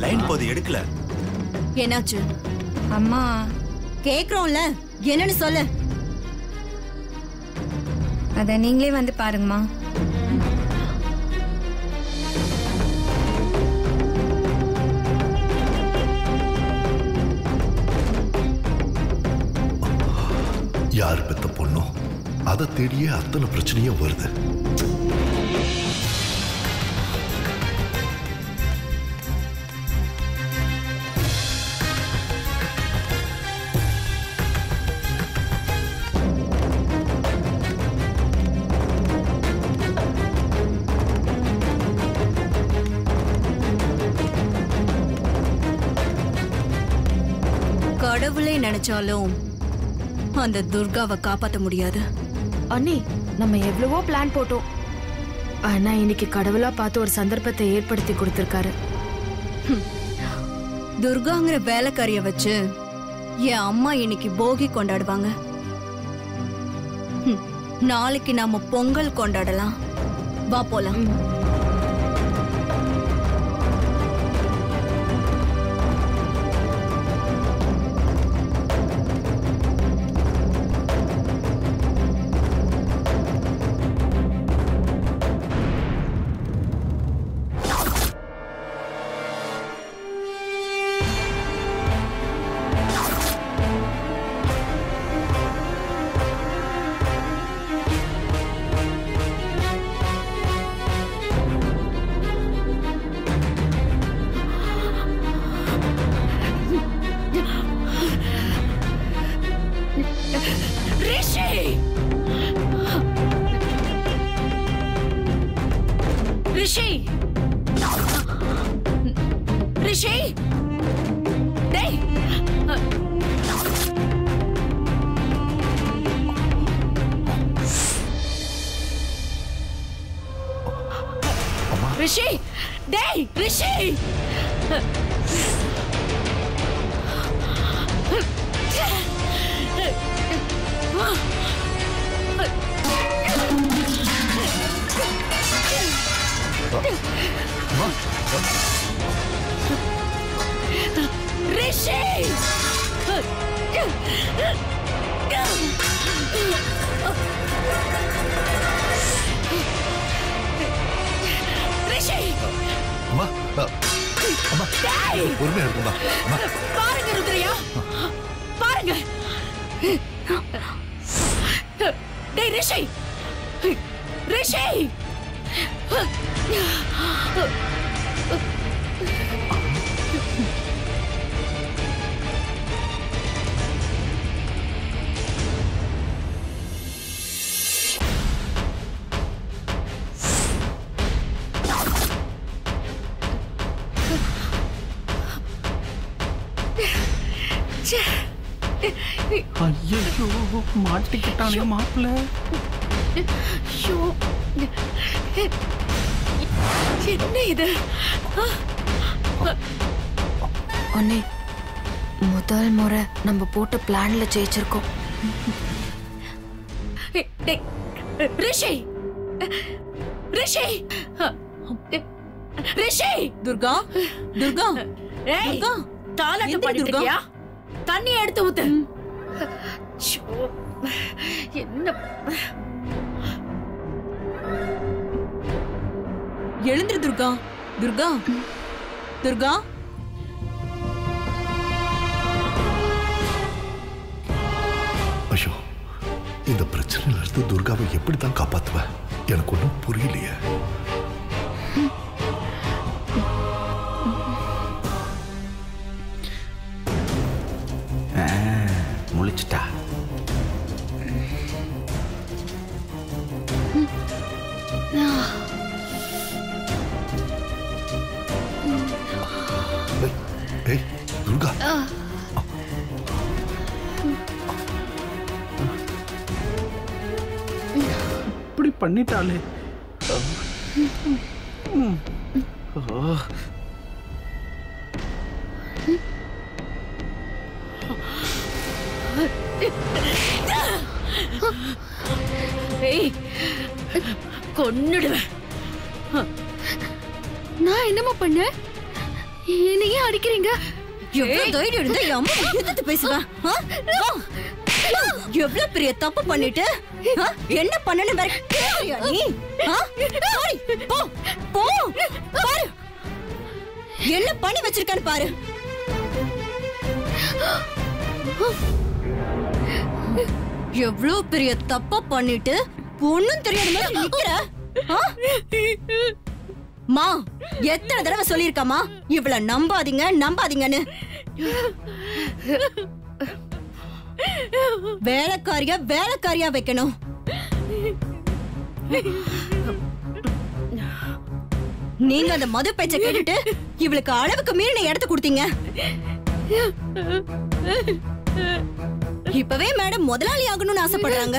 Line போது எடுக்கல என்னாச்சு அம்மா கேக்குறோம்ல என்னன்னு சொல்லு அத நீங்களே வந்து பாருங்கம்மா யார் பெத்த பொண்ணோ அதை தேடியே அத்தனை பிரச்சனையும் வருது கடவுளே நினைச்சாலும் அந்த துர்காவை காப்பாத்த முடியாது அண்ணி நம்ம எவ்வளவோ பிளான் போட்டோம் ஆனா இன்னைக்கு கடவுளா பார்த்து ஒரு சந்தர்ப்பத்தை ஏற்படுத்தி கொடுத்திருக்காரு துர்காங்கிற வேலைக்காரிய வச்சு என் அம்மா இன்னைக்கு போகி கொண்டாடுவாங்க ஹம், நாளைக்கு நாம பொங்கல் கொண்டாடலாம் வா போலாம் ரிஷி ரிஷி ரிஷி டேய் ரிஷி டேய் ரிஷி ரிஷி ரிஷி அம்மா அ, அம்மா பொறுமையா இருக்குமா அம்மா பாருங்க ருத்ரையா பாருங்க டேய் ரிஷி ரிஷி ஐயோ மாட்டிக்கிட்டானே மாப்பிள்ள ஐயோ என்ன இது அண்ணே முதல் முறை நம்ம போட்ட பிளான்ல ஜெயிச்சிருக்கோம் டேய், ரிஷி ரிஷி ரிஷி துர்கா துர்கா ஏய் துர்கா தாலாட்டு எந்திரி, பாடிட்டு துர்கா. இருக்கியா தண்ணி எடுத்து ஊத்து ஷோ, என்ன எழுந்திரு துர்கா துர்கா துர்கா ஐயோ இந்த பிரச்சனையில இருந்து துர்காவை எப்படி தான் காப்பாத்துவேன் எனக்கு ஒன்றும் புரியலையே முழிச்சிட்டா ஏய், ஏய் துர்கா இப்படி பண்ணிட்டாளே ம். ஓ. ஏய் கொன்னுடுவேன் நான் என்னம்மா பண்ணேன் என்னையே அடிக்கிறீங்க எவ்வளவு தைரியம் இருந்தா என் அம்மா எதிர்த்து பேசுவ ஆ? வா. எவ்வளவு பெரிய தப்பு பண்ணிட்டு ஆ? என்ன பண்ணனு வேற கேக்குறியா நீ ஆ? போடி, போ போ பாரு என்ன பண்ணி வச்சிருக்கான்னு பாரு எவ்வளவு பெரிய தப்ப பண்ணிட்டு ஒண்ணும் தெரியாத மாதிரி நிக்கிற ஆ? மா எத்தனை தடவை சொல்லிருக்கமா இவள நம்பாதீங்க நம்பாதீங்கன்னு வேலைக்காரியா வேலைக்காரியா வைக்கணும் நீங்க அந்த மது பேச்ச கேட்டுட்டு இவளுக்கு அளவுக்கு மீறின இடத்த கொடுத்தீங்க இப்பவே மேடம் முதலாளி ஆகணும்னு ஆசைப்படுறாங்க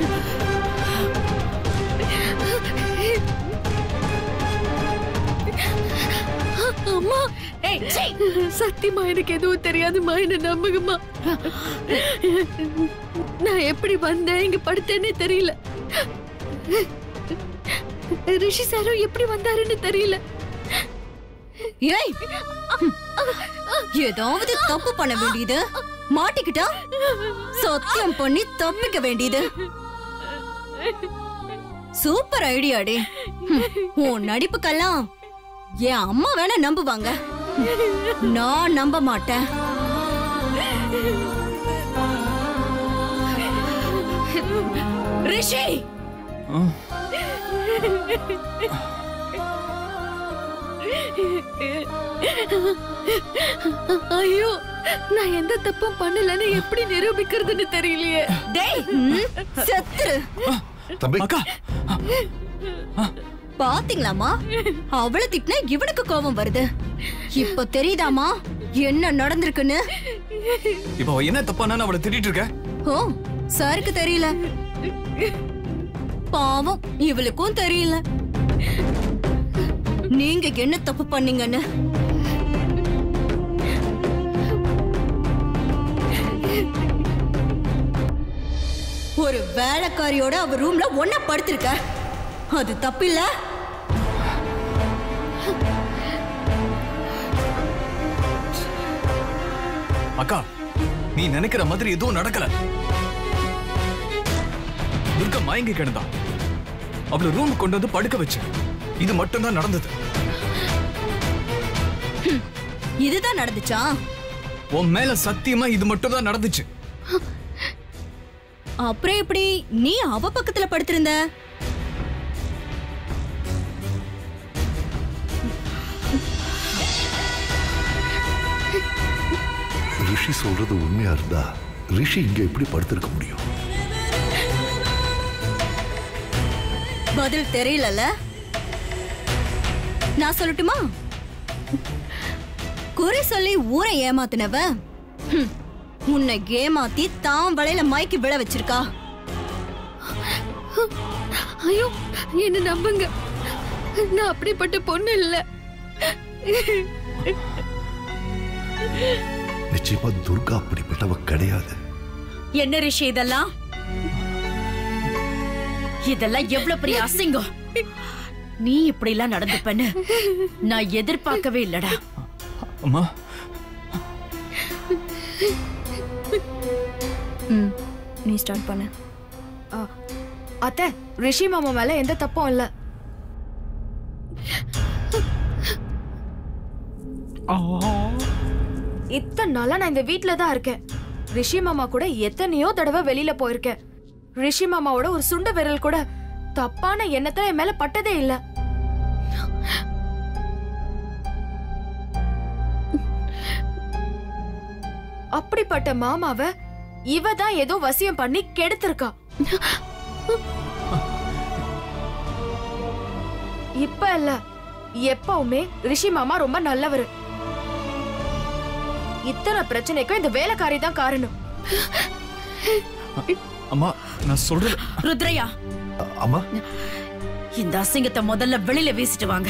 அம்மா ஏய் சீ. சத்தியமா எனக்கு எதுவும் தெரியாதுமா என்ன நம்புங்கம்மா நான் எப்படி வந்தேன் இங்க படுத்தேனே தெரியல ரிஷி சாரும் எப்படி வந்தாருன்னு தெரியல ஏய் ஏதாவது தப்பு பண்ண வேண்டியது மாட்டிக்கிட்டா சத்தியம் பண்ணி தப்பிக்க வேண்டியது சூப்பர் ஐடியாடி உன் நடிப்புக்கெல்லாம் என் அம்மா வேணா நம்புவாங்க நான் நம்ப மாட்டேன் ரிஷி ஐயோ நான் எந்த தப்பும் பண்ணலன்னு எப்படி நிரூபிக்கிறதுன்னு தெரியலையே டேய் ம், செத்துரு தம்பி அக்கா பாத்தீங்களாமா அவளை திட்டினா இவனுக்கு கோபம் வருது இப்ப தெரியுதாமா என்ன நடந்திருக்குன்னு இப்போ அவ என்ன தப்பானு அவளை திட்டிட்டு இருக்க ஓ சாருக்கு தெரியல பாவம் இவளுக்கும் தெரியல நீங்க என்ன தப்பு பண்ணீங்கன்னு ஒரு வேலைக்காரியோட அவ ரூம்ல ஒன்னா படுத்திருக்க அது தப்பு இல்ல அக்கா நீ நினைக்கிற மாதிரி எதுவும் நடக்கல துர்கா மயங்கி கிடந்தா அவளை ரூம் கொண்டு வந்து படுக்க வச்சு இது மட்டும்தான் நடந்தது இதுதான் நடந்துச்சா உன் மேல சத்தியமா இது மட்டும்தான் நடந்துச்சு அப்புறம் எப்படி நீ அவ பக்கத்துல படுத்திருந்த ரிஷி சொல்றது உண்மையா இருந்தா ரிஷி இங்க எப்படி படுத்திருக்க முடியும் பதில் தெரியலல நான் சொல்லட்டுமா குறி சொல்லி ஊரை ஏமாத்தினவ ஹம், உன்னை ஏமாத்தி தான் வலையில மயக்கி விழ வச்சிருக்கா ஐயோ என்ன நம்புங்க நான் அப்படிப்பட்ட பொண்ணு இல்ல நிச்சயமா துர்கா அப்படிப்பட்டவ கிடையாது என்ன ரிஷி இதெல்லாம் இதெல்லாம் எவ்வளவு பெரிய அசிங்கம் நீ இப்படி எல்லாம் நடந்துப்பன்னு நான் எதிர்பார்க்கவே இல்லடா அம்மா ம் நீ ஸ்டார்ட் பண்ண அத்தை ரிஷி மாமா மேல எந்த தப்பும் இல்ல இத்தனை நாளா நான் இந்த வீட்ல தான் இருக்கேன் ரிஷி மாமா கூட எத்தனையோ தடவை வெளியில போயிருக்கேன் ரிஷி மாமாவோட ஒரு சுண்ட விரல் கூட தப்பான எண்ணத்துல என் மேல பட்டதே இல்ல அப்படிப்பட்ட மாமாவ இவ தான் ஏதோ வசியம் பண்ணி கெடுத்திருக்கா இப்ப இல்ல எப்பவுமே ரிஷி மாமா ரொம்ப நல்லவரு இத்தனை பிரச்சனைக்கும் இந்த வேலைக்காரி தான் காரணம் அம்மா நான் சொல்றது ருத்ரையா அ- அம்மா இந்த அசிங்கத்தை முதல்ல வெளியில வீசிட்டு வாங்க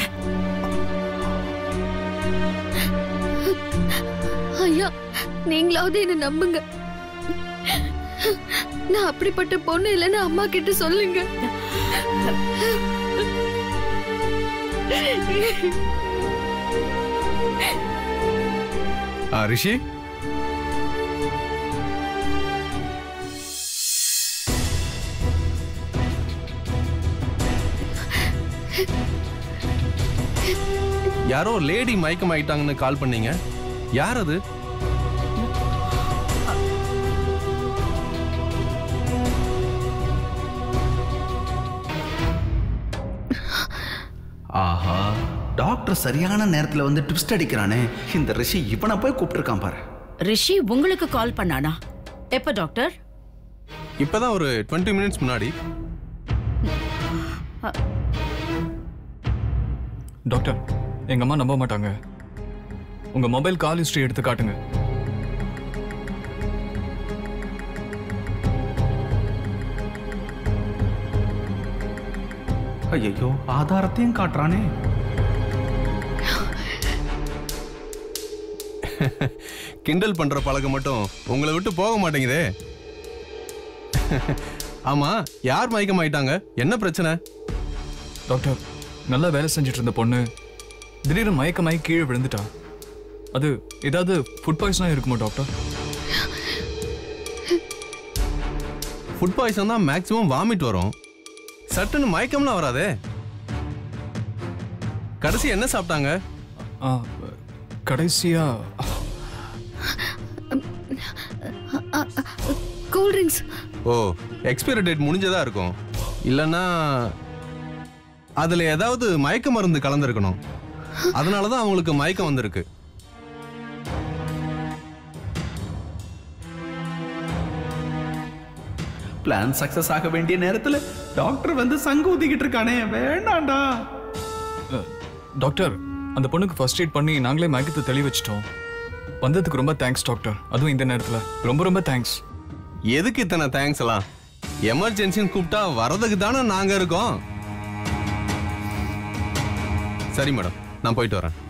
ஐயா நீங்களாவது என்ன நம்புங்க நான் அப்படிப்பட்ட பொண்ணு இல்லைன்னு அம்மா கிட்ட சொல்லுங்க ஆ, ரிஷி யாரோ லேடி மயக்கம் ஆயிட்டாங்கன்னு கால் பண்ணீங்க யார் அது ஆஹா டாக்டர் சரியான நேரத்துல வந்து ட்விஸ்ட் அடிக்கிறானே இந்த ரிஷி இவனை போய் கூப்பிட்டுருக்கான் பாரு ரிஷி உங்களுக்கு கால் பண்ணானா எப்ப டாக்டர் இப்பதான் ஒரு டுவெண்ட்டி மினிட்ஸ் முன்னாடி டாக்டர் எங்க அம்மா நம்ப மாட்டாங்க உங்க மொபைல் கால் ஹிஸ்டரி எடுத்து காட்டுங்க ஐயோ ஆதாரத்தையும் காட்டுறானே கிண்டல் பண்ற பழக்கம் மட்டும் உங்களை விட்டு போக மாட்டேங்குதே ஆமா யார் மயக்கம் ஆயிட்டாங்க என்ன பிரச்சனை டாக்டர் நல்லா வேலை செஞ்சுட்டு இருந்த பொண்ணு திடீர்னு மயக்கமாயி கீழே விழுந்துட்டா அது ஏதாவது ஃபுட் பாய்சனாக இருக்குமா டாக்டர் ஃபுட் பாய்சன் தான் மேக்ஸிமம் வாமிட் வரும் சட்டுன்னு மயக்கம்லாம் வராதே கடைசி என்ன சாப்பிட்டாங்க ஆ கடைசியா கூல் ட்ரிங்க்ஸ் ஓ எக்ஸ்பைரி டேட் முடிஞ்சதா இருக்கும் இல்லைன்னா அதுல ஏதாவது மயக்க மருந்து கலந்துருக்கணும் அதனால தான் அவங்களுக்கு மயக்கம் வந்திருக்கு பிளான் சக்சஸ் ஆக வேண்டிய நேரத்துல டாக்டர் வந்து சங்கு ஊதிக்கிட்டு இருக்கானே வேண்டாம்டா அ, டாக்டர் அந்த பொண்ணுக்கு ஃபர்ஸ்ட் எய்ட் பண்ணி நாங்களே மயக்கத்தை தெளி வச்சிட்டோம் வந்ததுக்கு ரொம்ப தேங்க்ஸ் டாக்டர் அதுவும் இந்த நேரத்தில் ரொம்ப ரொம்ப தேங்க்ஸ் எதுக்கு இத்தனை தேங்க்ஸ் எல்லாம் எமர்ஜென்சின்னு கூப்பிட்டா வரதுக்கு தானே நாங்க இருக்கோம் சரி மேடம் நான் போயிட்டு வரேன்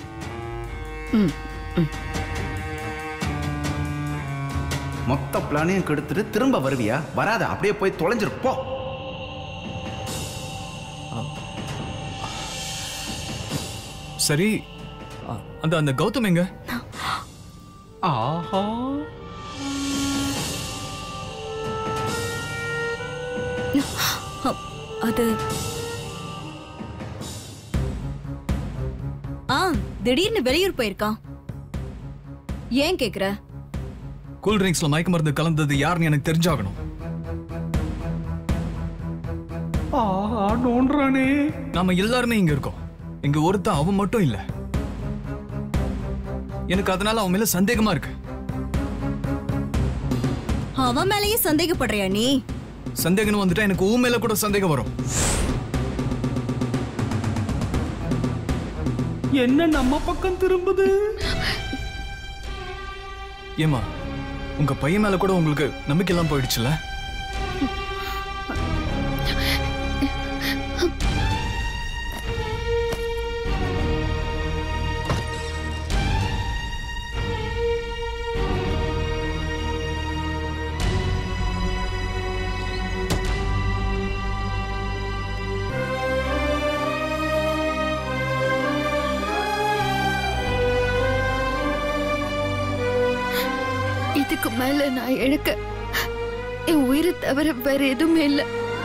மொத்த பிளானையும் கெடுத்துட்டு திரும்ப வருவியா வராத அப்படியே போய் தொலைஞ்சிரு போ சரி அ, அந்த அந்த கௌதம் எங்க ஆஹா அது ஆ திடீர்னு வெளியூர் போயிருக்கான் ஏன் கேக்குற கூல் ட்ரிங்க்ஸ்ல மயக்க மருந்து கலந்தது யாருன்னு எனக்கு தெரிஞ்சாகணும் ஆஹா நோன்றானே நாம எல்லாருமே இங்க இருக்கோம் இங்க ஒருத்தன் அவன் மட்டும் இல்ல எனக்கு அதனால அவன் மேல சந்தேகமா இருக்கு அவன் மேலயே சந்தேகப்படுறியா நீ சந்தேகம்னு வந்துட்டா எனக்கு உன் மேல கூட சந்தேகம் வரும் என்ன நம்ம பக்கம் திரும்புது ஏமா உங்க பையன் மேல கூட உங்களுக்கு நம்பிக்கை எல்லாம் போயிடுச்சுல இதுக்கு மேல நான் இழக்க என் உயிரை தவிர வேற எதுவுமே இல்ல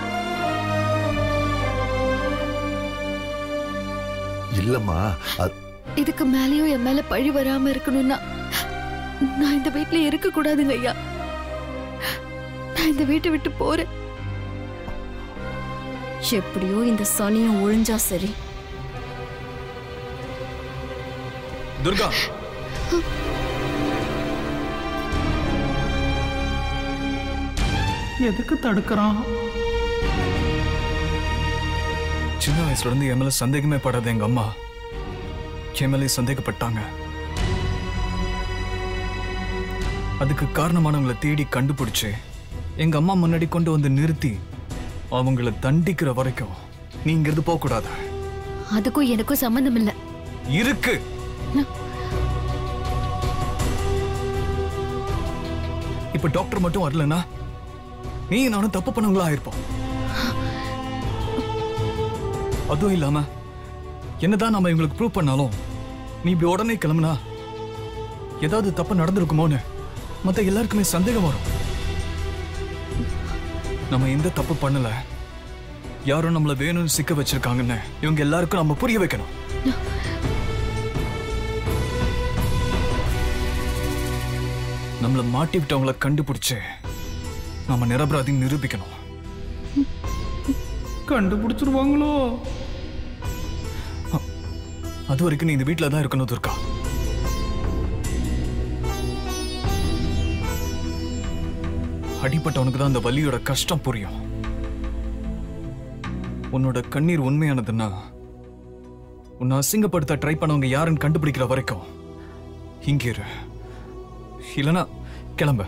இல்லம்மா அது இதுக்கு மேலயும் என் மேல பழி வராம இருக்கணும்னா நான் இந்த வீட்ல இருக்க கூடாதுங்க ஐயா நான் இந்த வீட்டை விட்டு போறேன் எப்படியோ இந்த சனியும் ஒழிஞ்சா சரி துர்கா எதுக்கு தடுக்கிறான் சின்ன வயசுல இருந்து என் மேல சந்தேகமே படாத எங்க அம்மா என் மேலே சந்தேகப்பட்டாங்க அதுக்கு காரணமானவங்களை தேடி கண்டுபிடிச்சு எங்க அம்மா முன்னாடி கொண்டு வந்து நிறுத்தி அவங்கள தண்டிக்கிற வரைக்கும் நீ இங்கிருந்து போக கூடாது அதுக்கும் எனக்கும் சம்பந்தம் இல்ல இருக்கு இப்ப டாக்டர் மட்டும் வரலனா நீ நானும் தப்பு பண்ணவங்களா ஆயிருப்போம் அதுவும் இல்லாம என்னதான் நாம இவங்களுக்கு ப்ரூவ் பண்ணாலும் நீ இப்படி உடனே கிளம்புனா ஏதாவது தப்பு நடந்திருக்குமோன்னு மத்த எல்லாருக்குமே சந்தேகம் வரும் நம்ம எந்த தப்பு பண்ணல யாரும் நம்மள வேணும்னு சிக்க வச்சிருக்காங்கன்னு இவங்க எல்லாருக்கும் நம்ம புரிய வைக்கணும் நம்மள மாட்டி விட்டவங்கள கண்டுபிடிச்சு நம்ம நிரபராதி நிரூபிக்கணும் கண்டுபிடிச்சிருவாங்களோ அது வரைக்கும் நீ இந்த வீட்டில தான் இருக்கணும் துர்கா அடிப்பட்டவனுக்கு தான் அந்த வலியோட கஷ்டம் புரியும் உன்னோட கண்ணீர் உண்மையானதுன்னா உன்னை அசிங்கப்படுத்த ட்ரை பண்ணவங்க யாருன்னு கண்டுபிடிக்கிற வரைக்கும் இங்கே இரு இல்லனா கிளம்பு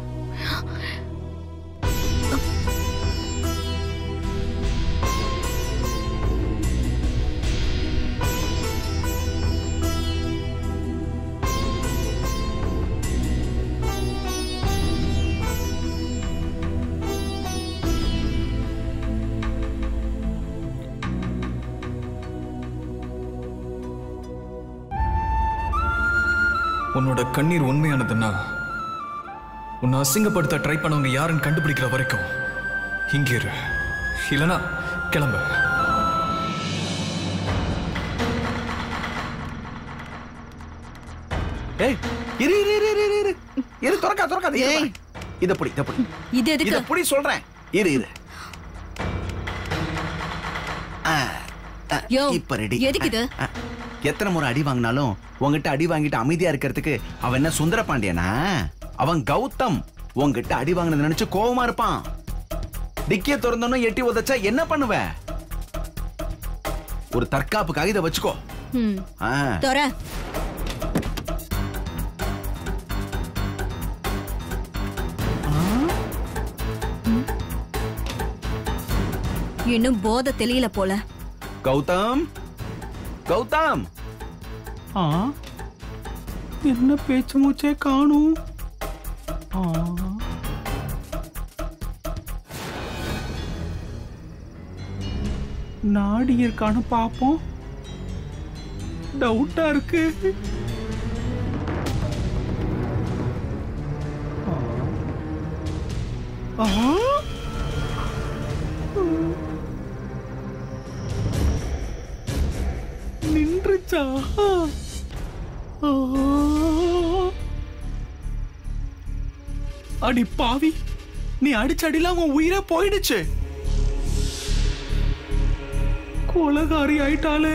உன்னோட கண்ணீர் உண்மையானதுன்னா உன்னை அசிங்கப்படுத்த ட்ரை பண்ணவங்க யாருன்னு கண்டுபிடிக்கிற வரைக்கும் இங்கே இரு இல்லனா கிளம்பு ஏய் இரு இரு இரு இரு இரு, இரு இரு துறக்கா துறக்காத ஏய் இத புடி இத புடி இது எதுக்கு இத புடி சொல்றேன் இரு இரு ஆ, ஆ, யோ, இப்ப ரெடி எதுக்கு இது? ஆ, எத்தனை முறை அடி வாங்கினாலும் உங்ககிட்ட அடி வாங்கிட்டு அமைதியா இருக்கிறதுக்கு அவன் என்ன சுந்தர பாண்டியனா அவன் கௌதம் உங்ககிட்ட அடி வாங்கினது நினைச்சு கோவமா இருப்பான் டிக்கிய திறந்தோன்னு எட்டி உதைச்சா என்ன பண்ணுவ ஒரு தற்காப்புக்காக இதை வச்சுக்கோ ம், ஆ தொற இன்னும் போதை தெளியல போல கௌதம் கௌதம் ஆ என்ன பேச்சு மூச்சே காணும் ஆ நாடி இருக்கான்னு பாப்போம் டவுட்டா இருக்கு ஆ. ஆ. நின்றுச்சா ஆ. அடி பாவி நீ அடிச்ச அடியில அவன் உயிரே போயிடுச்சு கொலகாரி ஆயிட்டாளே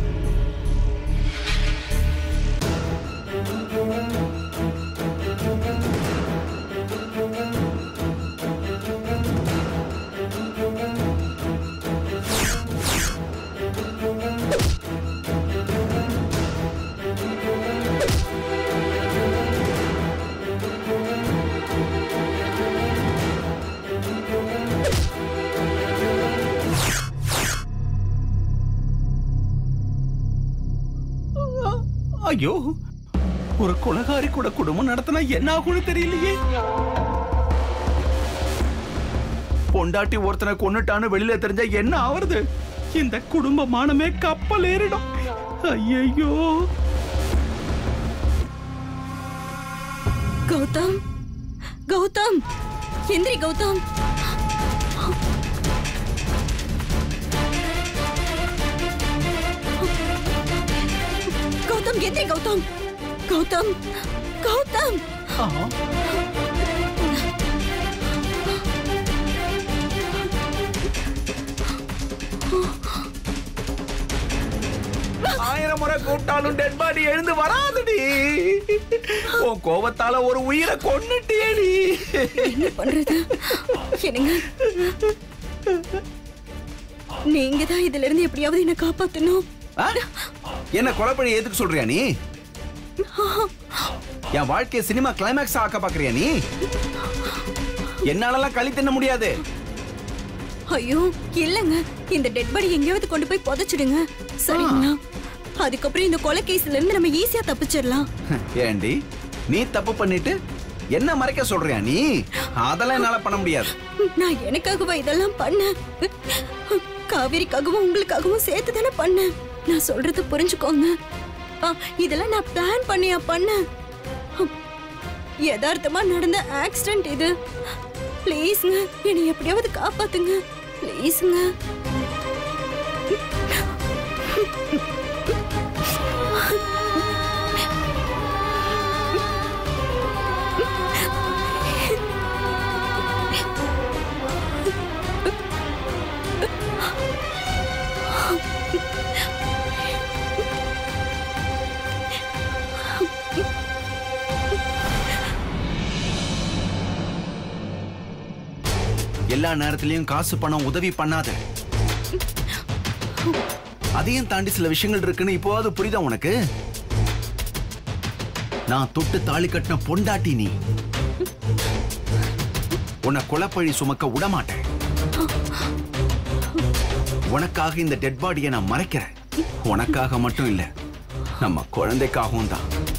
ஐயோ ஒரு கொலகாரி கூட குடும்பம் நடத்தினா என்ன ஆகும்னு தெரியலையே பொண்டாட்டி ஒருத்தனை கொன்னுட்டான்னு வெளியில தெரிஞ்சா என்ன ஆவறது இந்த குடும்ப மானமே கப்பல் ஏறிடும் ஐயோ கௌதம் கௌதம் எந்திரி கௌதம் கௌதம் எந்திரி கௌதம் கௌதம் கௌதம் ஆயிரம் முறை கூப்பிட்டாலும் டெட் பாடி எழுந்து வராதுடி உன் கோபத்தால ஒரு உயிரை கொன்னுட்டியேடி என்ன பண்றது என்னங்க நீங்க தான் இதுல இருந்து எப்படியாவது என்ன காப்பாத்தணும் ஆ? என்ன கொலைப்பழி எதுக்கு சொல்றியா நீ என் வாழ்க்கைய சினிமா கிளைமேக்ஸ் ஆக்க பாக்குறியா நீ என்னாலலாம் களி தின்ன முடியாது ஐயோ இல்லங்க இந்த டெட் பாடி எங்கேயாவது கொண்டு போய் புதைச்சிடுங்க சரிங்களா அதுக்கப்புறம் இந்த கொலை கேஸ்ல இருந்து நம்ம ஈஸியா தப்பிச்சிடலாம் ஏண்டி நீ தப்பு பண்ணிட்டு என்ன மறைக்க சொல்றியா நீ அதெல்லாம் என்னால பண்ண முடியாது நான் எனக்காகவா இதெல்லாம் பண்ணேன் காவேரிக்காகவும் உங்களுக்காகவும் சேர்த்து தானே பண்ணேன் நான் சொல்றத புரிஞ்சுக்கோங்க ஆ, இதெல்லாம் நான் பிளான் பண்ணியா பண்ணேன் யதார்த்தமா நடந்த ஆக்சிடென்ட் இது ப்ளீஸ்ங்க என்னை எப்படியாவது காப்பாத்துங்க ப்ளீஸ்ங்க எல்லா நேரத்திலயும் காசு பணம் உதவி பண்ணாத அதையும் தாண்டி சில விஷயங்கள் இருக்குன்னு இப்போவாது புரியுதா உனக்கு நான் தொட்டு தாலி கட்டின பொண்டாட்டி நீ உன்னை கொலப்பழி சுமக்க விடமாட்டேன் உனக்காக இந்த டெட் பாடியை நான் மறைக்கிறேன் உனக்காக மட்டும் இல்ல நம்ம குழந்தைக்காகவும் தான்